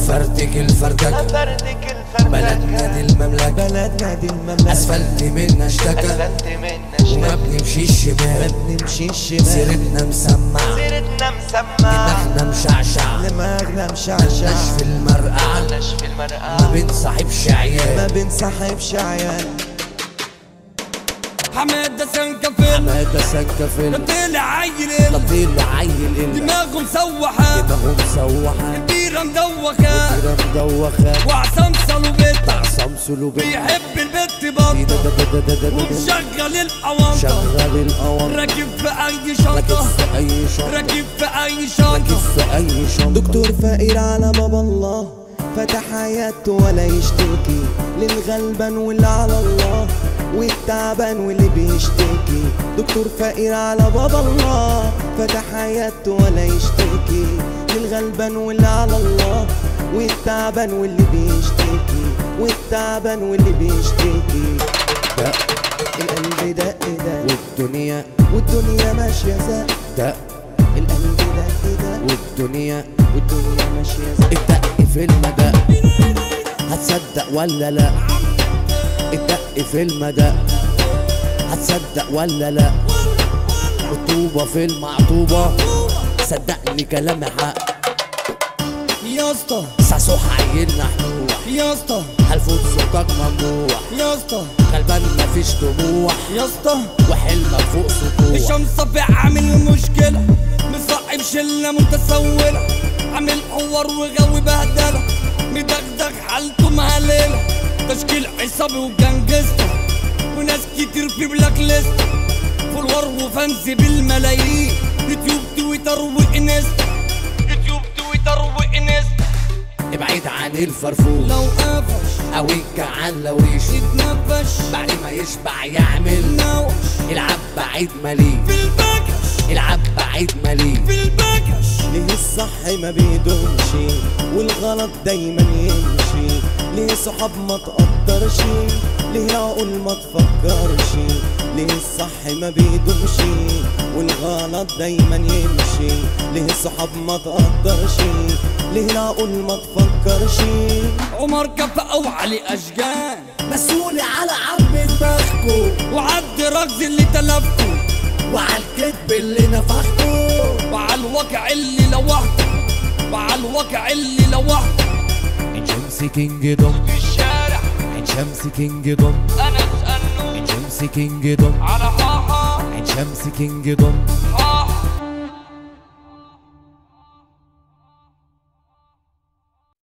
هفرتك الفردك فردك بلدنا الفردك دي المملكة بلدنا دي المملكة اسفلت منا اشتكى أسفلت منا وما اشتكى بنمشيش ما شمال بنمشي الشمال سيرتنا مسمعة سيرتنا مسمع دماغنا مشعشع دماغنا مشعشع ملناش في المرقعة ملناش في ما المرقعة بنصاحبش ما عيال بنصاحبش عيال حماده سنكفل مادة سكة في طلع عيل الطيل عيل إلا دماغه مسوحه دماغه مسوحة كبيره مدوخه كده مدوخة وعصام صلوبيتا عصام سلوبي بيحب البت ده بطه ده ده ده ده ده ده ومشغل الأونطة شغل القمر راكب في أي راكب شنطة في أي شنطة راكب في أي راكب شنطة في أي شنطة دكتور فقير على باب الله فتح حياته ولا يشتكي للغلبان واللي على الله والتعبان واللي بيشتكي دكتور فقير على باب الله فتح حياته ولا يشتكي للغلبان واللي على الله والتعبان واللي بيشتكي والتعبان واللي بيشتكي دق القلب دق دق والدنيا والدنيا ماشية زق دق القلب دق دق والدنيا والدنيا ماشية زق الدق في المدى هتصدق ولا لا الدق في المدى هتصدق ولا لا الطوبة في المعطوبة صدقني كلامي حق يا اسطى ساسوح عيلنا حنوح يا اسطى هالفوت سكاك ممنوع يا اسطى غلبان مفيش طموح يا اسطى وحلمك فوق سطوح الشمس في عامل مشكلة مصاحب شلة متسولة عامل حوار وغاوي بهدلة مدغدغ حالته مهللة تشكيل عصابي وجنجستا وناس كتير في بلاك ليست فولور وفانز بالملايين يوتيوب تويتر وانستا يوتيوب تويتر وانستا ابعد عن الفرفوش لو قفش او الجعان لو يشوف يتنفش بعد ما يشبع يعمل نوش يلعب بعيد مليء في البكش يلعب بعيد مليء في البكش ليه الصح ما بيدومش والغلط دايما يمشي ليه صحاب ما تقدرش ليه عقول ما تفكرش ليه الصح ما بيدومش والغلط دايما يمشي ليه الصحاب ما تقدرش ليه العقول ما تفكرش عمر كفا وعلي اشجان مسؤولي على عرب دماغكم وعد رجز اللي تلفته وعلى الكذب اللي نفخته وعلى الواقع اللي لوحته وعلى الواقع اللي لوحته عين شمس كينج دوم في الشارع عين شمس كينج دوم انا اسأله عين شمس كينج دوم على حاحة عين شمس كينج دوم حاحة